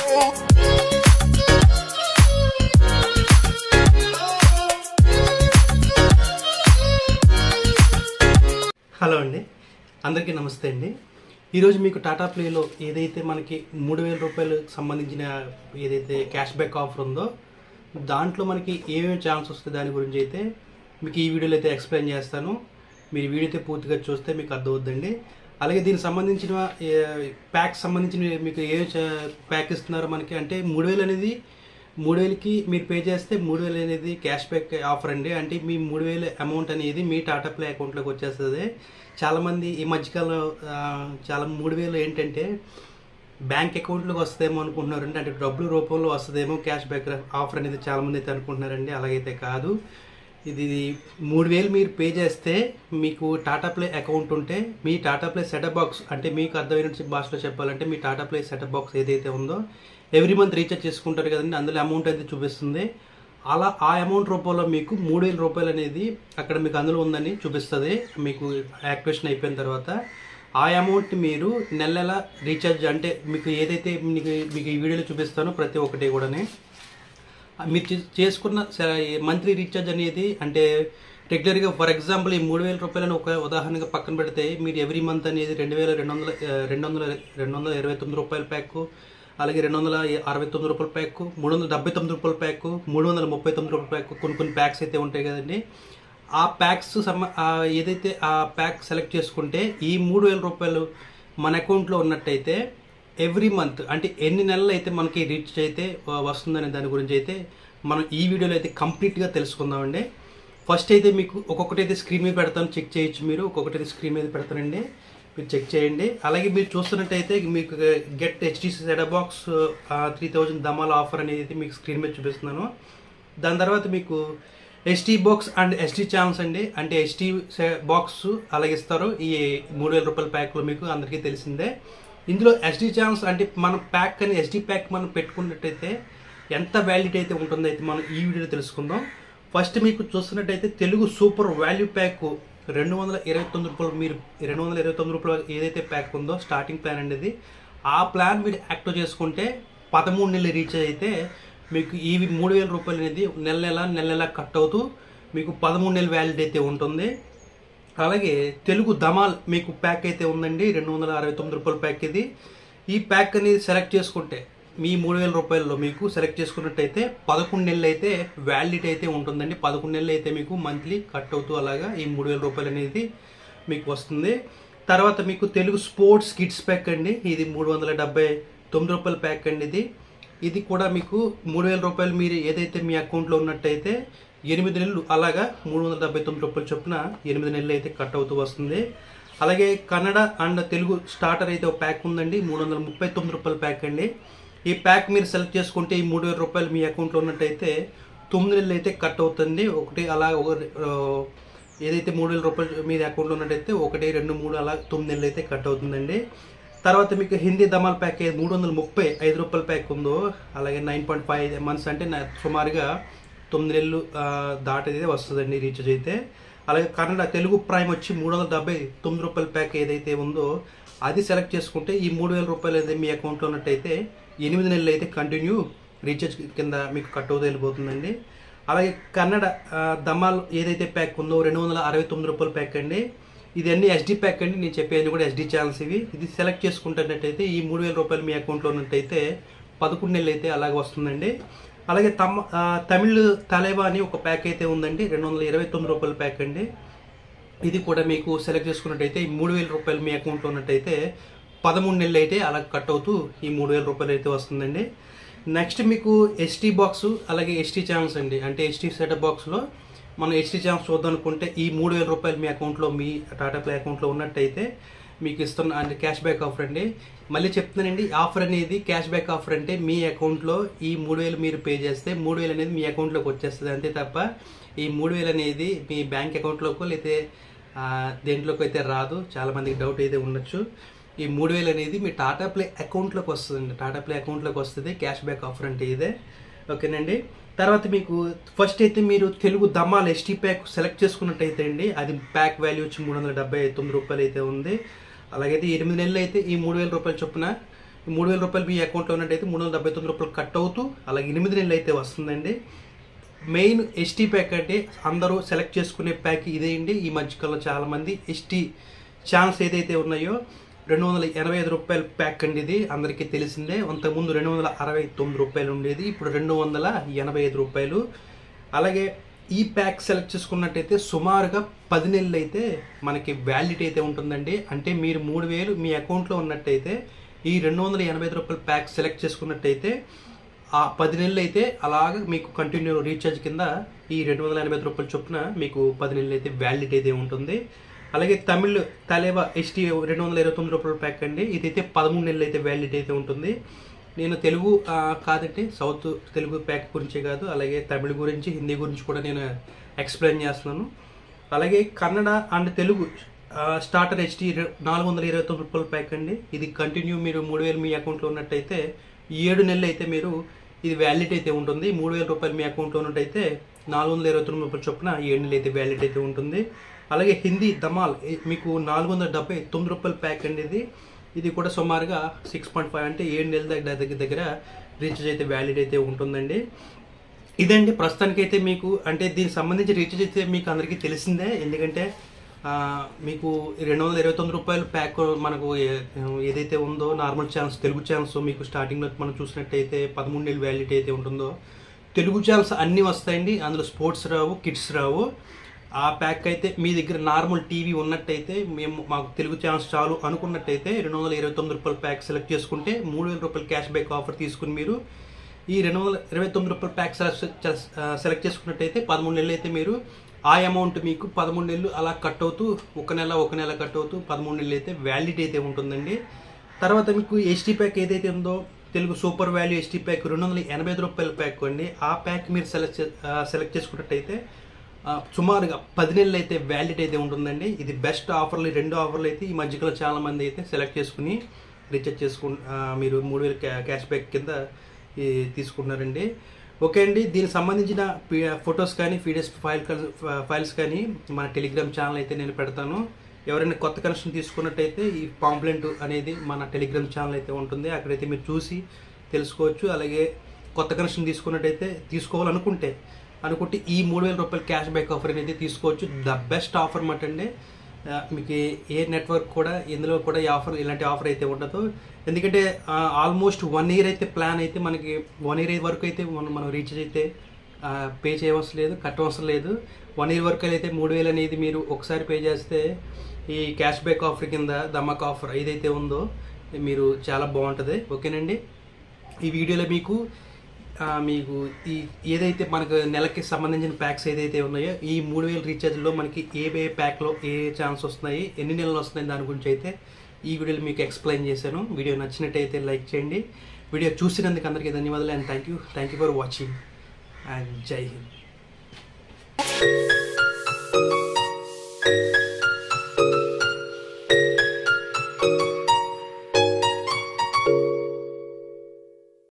hello అండి అందరికీ నమస్తే అండి ఈరోజు మీకు టాటా ప్లేలో ఏదైతే మనకి మూడు వేల రూపాయలకు సంబంధించిన ఏదైతే క్యాష్ బ్యాక్ ఆఫర్ ఉందో దాంట్లో మనకి ఏమేమి ఛాన్స్ వస్తుంది దాని గురించి అయితే మీకు ఈ వీడియోలో అయితే ఎక్స్ప్లెయిన్ చేస్తాను మీరు వీడియో అయితే పూర్తిగా చూస్తే మీకు అర్థమవుద్దండి అలాగే దీనికి సంబంధించిన ప్యాక్ సంబంధించిన మీకు ఏ ప్యాక్ ఇస్తున్నారో మనకి అంటే మూడు వేలు అనేది మూడు వేలకి మీరు పే చేస్తే మూడు వేలు అనేది క్యాష్ బ్యాక్ ఆఫర్ అండి అంటే మీ మూడు వేల అమౌంట్ అనేది మీ టాటా ప్లే అకౌంట్లోకి వచ్చేస్తుంది చాలామంది ఈ మధ్యకాలంలో ఆ, చాలా మూడు వేలు ఏంటంటే బ్యాంక్ అకౌంట్లోకి వస్తుందేమో అనుకుంటున్నారండి అంటే డబ్బుల రూపంలో వస్తుందేమో క్యాష్ బ్యాక్ ఆఫర్ అనేది చాలామంది అయితే అనుకుంటున్నారండి అలాగైతే కాదు ఇది మూడు వేలు మీరు పే చేస్తే మీకు టాటా ప్లే అకౌంట్ ఉంటే మీ టాటా ప్లే సెటప్ బాక్స్ అంటే మీకు అర్థమైన భాషలో చెప్పాలంటే మీ టాటా ప్లే సెటప్ బాక్స్ ఏదైతే ఉందో ఎవ్రీ మంత్ రీఛార్జ్ చేసుకుంటారు కదండి అందులో అమౌంట్ అయితే చూపిస్తుంది అలా ఆ అమౌంట్ రూపంలో మీకు మూడు వేల రూపాయలు అనేది అక్కడ మీకు అందులో ఉందని చూపిస్తుంది మీకు యాక్టివేషన్ అయిపోయిన తర్వాత ఆ అమౌంట్ మీరు నెల నెల రీఛార్జ్ అంటే మీకు ఏదైతే మీకు మీకు ఈ వీడియోలో చూపిస్తానో ప్రతి ఒక్కటి కూడానే మీరు చే- చేసుకున్న మంత్లీ రీఛార్జ్ అనేది అంటే రెగ్యులర్గా ఫర్ ఎగ్జాంపుల్ ఈ మూడు వేల రూపాయలను ఒక ఉదాహరణగా పక్కన పెడితే మీరు ఎవ్రీ మంత్ అనేది రెండు వేల రెండు వందల ఆ, రెండు వందల రెండు వందల ఇరవై తొమ్మిది రూపాయల ప్యాక్ అలాగే రెండు వందల అరవై తొమ్మిది రూపాయల ప్యాక్ మూడు వందల డెబ్బై తొమ్మిది రూపాయల ప్యాక్ మూడు వందల ముప్పై తొమ్మిది రూపాయల ప్యాక్ కొన్ని కొన్ని ప్యాక్స్ అయితే ఉంటాయి కదండి ఆ ప్యాక్స్ సమ ఆ ఏదైతే ఆ ప్యాక్ సెలెక్ట్ చేసుకుంటే ఈ మూడు వేల రూపాయలు మన అకౌంట్లో ఉన్నట్టయితే ఎవ్రీ మంత్ అంటే ఎన్ని నెలలు అయితే మనకి రీచ్ అయితే వ- వస్తుందనే దాని గురించి అయితే మనం ఈ వీడియోలో అయితే కంప్లీట్గా తెలుసుకుందామండి ఫస్ట్ అయితే మీకు ఒక్కొక్కటి అయితే స్క్రీన్ మీద పెడతాను చెక్ చేయొచ్చు మీరు ఒక్కొక్కటి అయితే స్క్రీన్ మీద పెడతానండి మీరు చెక్ చేయండి అలాగే మీరు చూస్తున్నట్టయితే మీకు get HDC setup box three thousand Dhamaal offer అనేది మీకు స్క్రీన్ మీద చూపిస్తున్నాను దాని తర్వాత మీకు ST box and ST channels అండి అంటే ఎస్టీ బాక్స్ అలాగే ఇస్తారు ఈ మూడు వేల రూపాయల ప్యాక్లో మీకు అందరికీ తెలిసిందే ఇందులో ఎస్టీ ఛానల్స్ అంటే మనం ప్యాక్ అని ఎస్టీ ప్యాక్ మనం పెట్టుకున్నట్టయితే ఎంత వ్యాలిడిటీ అయితే ఉంటుందో అయితే మనం ఈ వీడియోలో తెలుసుకుందాం ఫస్ట్ మీకు చూస్తున్నట్టయితే తెలుగు సూపర్ వాల్యూ ప్యాక్ రెండు వందల ఇరవై తొమ్మిది రూపాయలు మీరు రెండు వందల ఇరవై తొమ్మిది రూపాయలు ఏదైతే ప్యాక్ ఉందో స్టార్టింగ్ ప్లాన్ అనేది ఆ ప్లాన్ మీరు యాక్టివ్ చేసుకుంటే పదమూడు నెలలు రీఛార్జ్ అయితే మీకు ఈ మూడు వేల రూపాయలు అనేది నెల నెల నెల నెల కట్ అవుతూ మీకు పదమూడు నెలల వ్యాలిడ్ అయితే ఉంటుంది అలాగే తెలుగు ధమాల్ మీకు ప్యాక్ అయితే ఉందండి రెండు వందల అరవై తొమ్మిది రూపాయల ప్యాక్ ఇది ఈ ప్యాక్ అనేది సెలెక్ట్ చేసుకుంటే మీ మూడు వేల రూపాయల్లో మీకు సెలెక్ట్ చేసుకున్నట్టయితే పదకొండు నెలలు అయితే వ్యాలిడిటీ అయితే ఉంటుందండి పదకొండు నెలలు అయితే మీకు మంత్లీ కట్ అవుతూ అలాగా ఈ మూడు వేల రూపాయలు అనేది మీకు వస్తుంది తర్వాత మీకు తెలుగు స్పోర్ట్స్ కిడ్స్ ప్యాక్ అండి ఇది మూడు వందల డెబ్బై తొమ్మిది రూపాయల ప్యాక్ అండి ఇది ఇది కూడా మీకు మూడు వేల రూపాయలు మీరు ఏదైతే మీ అకౌంట్లో ఉన్నట్టయితే ఎనిమిది నెలలు అలాగా మూడు వందల డెబ్బై తొమ్మిది రూపాయలు చొప్పున ఎనిమిది నెలలు అయితే కట్ అవుతూ వస్తుంది అలాగే కన్నడ అండ్ తెలుగు స్టార్టర్ అయితే ఒక ప్యాక్ ఉందండి మూడు వందల ముప్పై తొమ్మిది రూపాయల ప్యాక్ అండి ఈ ప్యాక్ మీరు సెలెక్ట్ చేసుకుంటే ఈ మూడు వేల రూపాయలు మీ అకౌంట్లో ఉన్నట్టయితే తొమ్మిది నెలలు అయితే కట్ అవుతుంది ఒకటి అలా ఒక ఆ, ఏదైతే మూడు వేల రూపాయలు మీ అకౌంట్లో ఉన్నట్టయితే ఒకటి రెండు మూడు అలా తొమ్మిది నెలలు అయితే కట్ అవుతుందండి తర్వాత మీకు హిందీ ధమాల్ ప్యాక్ మూడు వందల ముప్పై ఐదు రూపాయల ప్యాక్ ఉందో అలాగే నైన్ పాయింట్ ఫైవ్ మంత్స్ అంటే నా- సుమారుగా తొమ్మిది నెలలు ఆ, దాటైతే వస్తుందండి రీఛార్జ్ అయితే అలాగే కన్నడ తెలుగు ప్రైమ్ వచ్చి మూడు వందల డెబ్బై తొమ్మిది రూపాయల ప్యాక్ ఏదైతే ఉందో అది సెలెక్ట్ చేసుకుంటే ఈ మూడు వేల రూపాయలు అయితే మీ అకౌంట్లో ఉన్నట్టయితే ఎనిమిది నెలలు అయితే కంటిన్యూ రీఛార్జ్ కింద మీకు కట్ అవుతూ వెళ్ళిపోతుందండి అలాగే కన్నడ ఆ, ధమాల్ ఏదైతే ప్యాక్ ఉందో రెండు వందల అరవై తొమ్మిది రూపాయల ప్యాక్ అండి ఇది అన్ని ఎస్డి ప్యాక్ అండి నేను చెప్పేది కూడా ఎస్డి ఛానల్స్ ఇవి ఇది సెలెక్ట్ చేసుకుంటున్నట్టయితే ఈ మూడు వేల రూపాయలు మీ అకౌంట్లో ఉన్నట్టయితే పదకొండు నెలలు అయితే అలాగే వస్తుందండి అలాగే తమ ఆ, తమిళ్ తలేవా అని ఒక ప్యాక్ అయితే ఉందండి రెండు వందల ఇరవై తొమ్మిది రూపాయల ప్యాక్ అండి ఇది కూడా మీకు సెలెక్ట్ చేసుకున్నట్టయితే ఈ మూడు వేల రూపాయలు మీ అకౌంట్లో ఉన్నట్టయితే పదమూడు నెలలు అయితే అలా కట్ అవుతూ ఈ మూడు వేల రూపాయలు అయితే వస్తుందండి నెక్స్ట్ మీకు ఎస్టీ బాక్స్ అలాగే ఎస్టీ ఛానల్స్ అండి అంటే ఎస్టీ సెటప్ బాక్స్లో మనం ఎస్టీ ఛానల్స్ చూద్దాం అనుకుంటే ఈ మూడు వేల రూపాయలు మీ అకౌంట్లో మీ టాటా ప్లే అకౌంట్లో ఉన్నట్టయితే మీకు ఇస్తున్న అంటే క్యాష్ బ్యాక్ ఆఫర్ అండి మళ్ళీ చెప్తున్నానండి ఆఫర్ అనేది క్యాష్ బ్యాక్ ఆఫర్ అంటే మీ అకౌంట్లో ఈ మూడు వేలు మీరు పే చేస్తే మూడు వేలు అనేది మీ అకౌంట్లోకి వచ్చేస్తుంది అంతే తప్ప ఈ మూడు వేలు అనేది మీ బ్యాంక్ అకౌంట్లోకో లేకపోతే ఆ, దేంట్లోకి అయితే రాదు చాలా మందికి డౌట్ అయితే ఉండొచ్చు ఈ మూడు వేలు అనేది మీ టాటా ప్లే అకౌంట్లోకి వస్తుందండి టాటా ప్లే అకౌంట్లోకి వస్తుంది క్యాష్ బ్యాక్ ఆఫర్ అంటే ఇదే ఓకేనండి తర్వాత మీకు ఫస్ట్ అయితే మీరు Telugu Dhamaal ST pack select చేసుకున్నట్టయితే అండి అది ప్యాక్ వాల్యూ వచ్చి మూడు వందల డెబ్బై తొమ్మిది రూపాయలు అయితే ఉంది అలాగైతే ఎనిమిది నెలలు అయితే ఈ మూడు వేల రూపాయల చొప్పున మూడు వేల రూపాయలు మీ అకౌంట్లో ఉన్నట్టయితే మూడు వందల డెబ్బై తొమ్మిది రూపాయలు కట్ అవుతూ అలాగే ఎనిమిది నెలలు అయితే వస్తుందండి మెయిన్ ఎస్టీ ప్యాక్ అంటే అందరూ సెలెక్ట్ చేసుకునే ప్యాక్ ఇదే అండి ఈ మధ్యకాలంలో చాలామంది ఎస్టీ ఛాన్స్ ఏదైతే ఉన్నాయో రెండు వందల ఎనభై ఐదు రూపాయల ప్యాక్ అండి ఇది అందరికీ తెలిసిందే అంతకుముందు రెండు వందల అరవై తొమ్మిది రూపాయలు ఉండేది ఇప్పుడు రెండు వందల ఎనభై ఐదు రూపాయలు అలాగే ఈ ప్యాక్ సెలెక్ట్ చేసుకున్నట్టయితే సుమారుగా పది నెలలు అయితే మనకి వ్యాలిడిటీ అయితే ఉంటుందండి అంటే మీరు మూడు వేలు మీ అకౌంట్లో ఉన్నట్టయితే ఈ రెండు వందల ఎనభై ఐదు రూపాయల ప్యాక్ సెలెక్ట్ చేసుకున్నట్టయితే ఆ పది నెలలు అయితే అలాగ మీకు కంటిన్యూ రీఛార్జ్ కింద ఈ రెండు వందల ఎనభై ఐదు రూపాయల చొప్పున మీకు పది నెలలు అయితే వ్యాలిడిటీ అయితే ఉంటుంది అలాగే తమిళ్ తలేవా ఎస్టీ రెండు వందల ఇరవై తొమ్మిది రూపాయల ప్యాక్ అండి ఇదైతే పదమూడు నెలలు అయితే వ్యాలిడిటీ అయితే ఉంటుంది నేను తెలుగు ఆ, కాదంటే సౌత్ తెలుగు ప్యాక్ గురించే కాదు అలాగే తమిళ గురించి హిందీ గురించి కూడా నేను ఎక్స్ప్లెయిన్ చేస్తున్నాను అలాగే కన్నడ అండ్ తెలుగు ఆ, స్టార్టర్ హెచ్డి నాలుగు వందల ఇరవై తొమ్మిది రూపాయల ప్యాక్ అండి ఇది కంటిన్యూ మీరు మూడు వేలు మీ అకౌంట్లో ఉన్నట్టయితే ఏడు నెలలు అయితే మీరు ఇది వ్యాలిడ్ అయితే ఉంటుంది మూడు వేల రూపాయలు మీ అకౌంట్లో ఉన్నట్టయితే నాలుగు వందల ఇరవై తొమ్మిది రూపాయల చొప్పున ఏడు నెలలు అయితే వ్యాలిడ్ అయితే ఉంటుంది అలాగే హిందీ ధమాల్ ఈ- మీకు నాలుగు వందల డెబ్బై తొమ్మిది రూపాయల ప్యాక్ అండి ఇది ఇది కూడా సుమారుగా సిక్స్ పాయింట్ ఫైవ్ అంటే ఏడు నెలల దగ్గర దగ్గర దగ్గర రీఛార్జ్ అయితే వ్యాలిడ్ అయితే ఉంటుందండి ఇదండి ప్రస్తుతానికైతే మీకు అంటే దీనికి సంబంధించి రీఛార్జ్ అయితే మీకు అందరికీ తెలిసిందే ఎందుకంటే ఆ, మీకు రెండు వందల ఇరవై తొమ్మిది రూపాయలు ప్యాక్ మనకు ఏ- ఏదైతే ఉందో నార్మల్ ఛానల్స్ తెలుగు ఛానల్స్ మీకు స్టార్టింగ్లో మనం చూసినట్టయితే పదమూడు నెలలు వ్యాలిడిటీ అయితే ఉంటుందో తెలుగు ఛానల్స్ అన్నీ వస్తాయండి అందులో స్పోర్ట్స్ రావు కిడ్స్ రావు ఆ ప్యాక్ అయితే మీ దగ్గర నార్మల్ టీవీ ఉన్నట్టయితే మేము మాకు తెలుగు ఛానల్స్ చాలు అనుకున్నట్టయితే రెండు వందల ఇరవై తొమ్మిది రూపాయల ప్యాక్ సెలెక్ట్ చేసుకుంటే మూడు వేల రూపాయల క్యాష్ బ్యాక్ ఆఫర్ తీసుకుని మీరు ఈ రెండు వందల ఇరవై తొమ్మిది రూపాయల ప్యాక్ సెలెక్ట్ సెలెక్ట్ చేసుకున్నట్టయితే పదమూడు నెలలు అయితే మీరు ఆ అమౌంట్ మీకు పదమూడు నెలలు అలా కట్ అవుతూ ఒక నెల ఒక నెల కట్ అవుతూ పదమూడు నెలలు అయితే వ్యాలిడిటీ అయితే ఉంటుందండి తర్వాత మీకు ఎస్టీ ప్యాక్ ఏదైతే ఉందో Telugu super value ST pack రెండు వందల ఎనభై ఐదు రూపాయల ప్యాక్ అండి ఆ ప్యాక్ మీరు సెలెక్ట్ చే- ఆ, సెలెక్ట్ చేసుకున్నట్టయితే ఆ, సుమారుగా పది నెలలు అయితే వ్యాలిడ్ అయితే ఉంటుందండి ఇది బెస్ట్ ఆఫర్లు ఈ రెండు ఆఫర్లు అయితే ఈ మధ్యలో చాలా మంది అయితే సెలెక్ట్ చేసుకుని రీఛార్జ్ చేసుకు ఆ, మీరు మూడు వేలు క్యా క్యాష్ బ్యాక్ కింద ఈ, తీసుకుంటున్నారండి ఓకే అండి దీనికి సంబంధించిన ఫొటోస్ కానీ పీడిఎఫ్ ఫైల్ ఫైల్స్ కానీ మన టెలిగ్రామ్ ఛానల్ అయితే నేను పెడతాను ఎవరైనా కొత్త కనెక్షన్ తీసుకున్నట్టయితే ఈ పాంప్లెంట్ అనేది మన టెలిగ్రామ్ ఛానల్ అయితే ఉంటుంది అక్కడైతే మీరు చూసి తెలుసుకోవచ్చు అలాగే కొత్త కనెక్షన్ తీసుకున్నట్టయితే తీసుకోవాలనుకుంటే అనుకుంటే ఈ మూడు వేల రూపాయల క్యాష్ బ్యాక్ ఆఫర్ అనేది తీసుకోవచ్చు ద బెస్ట్ ఆఫర్ మాట అండి ఆ, మీకు ఏ- ఏ నెట్వర్క్ కూడా ఇందులో కూడా ఈ ఆఫర్ ఇలాంటి ఆఫర్ అయితే ఉండదు ఎందుకంటే ఆల్మోస్ట్ వన్ ఇయర్ అయితే ప్లాన్ అయితే మనకి వన్ ఇయర్ వరకు అయితే మనం మనం రీఛార్జ్ అయితే పే చేయవలసిన లేదు కట్టవలసిన లేదు వన్ ఇయర్ వరకు అయితే మూడు వేలు అనేది మీరు ఒకసారి పే చేస్తే ఈ క్యాష్ బ్యాక్ ఆఫర్ కింద దమ్మక్ ఆఫర్ ఏదైతే ఉందో మీరు చాలా బాగుంటుంది ఓకేనండి ఈ వీడియోలో మీకు ఆ, మీకు ఈ ఏదైతే మనకు నెలకి సంబంధించిన ప్యాక్స్ ఏదైతే ఉన్నాయో ఈ మూడు వేల రీఛార్జ్లో మనకి ఏ ఏ ప్యాక్లో ఏ ఛాన్స్ వస్తున్నాయి ఎన్ని నెలలు వస్తున్నాయి దాని గురించి అయితే ఈ వీడియోలో మీకు ఎక్స్ప్లెయిన్ చేశాను వీడియో నచ్చినట్టయితే లైక్ చేయండి వీడియో చూసినందుకు అందరికీ ధన్యవాదాలు and thank you thank you for watching and జై హింద్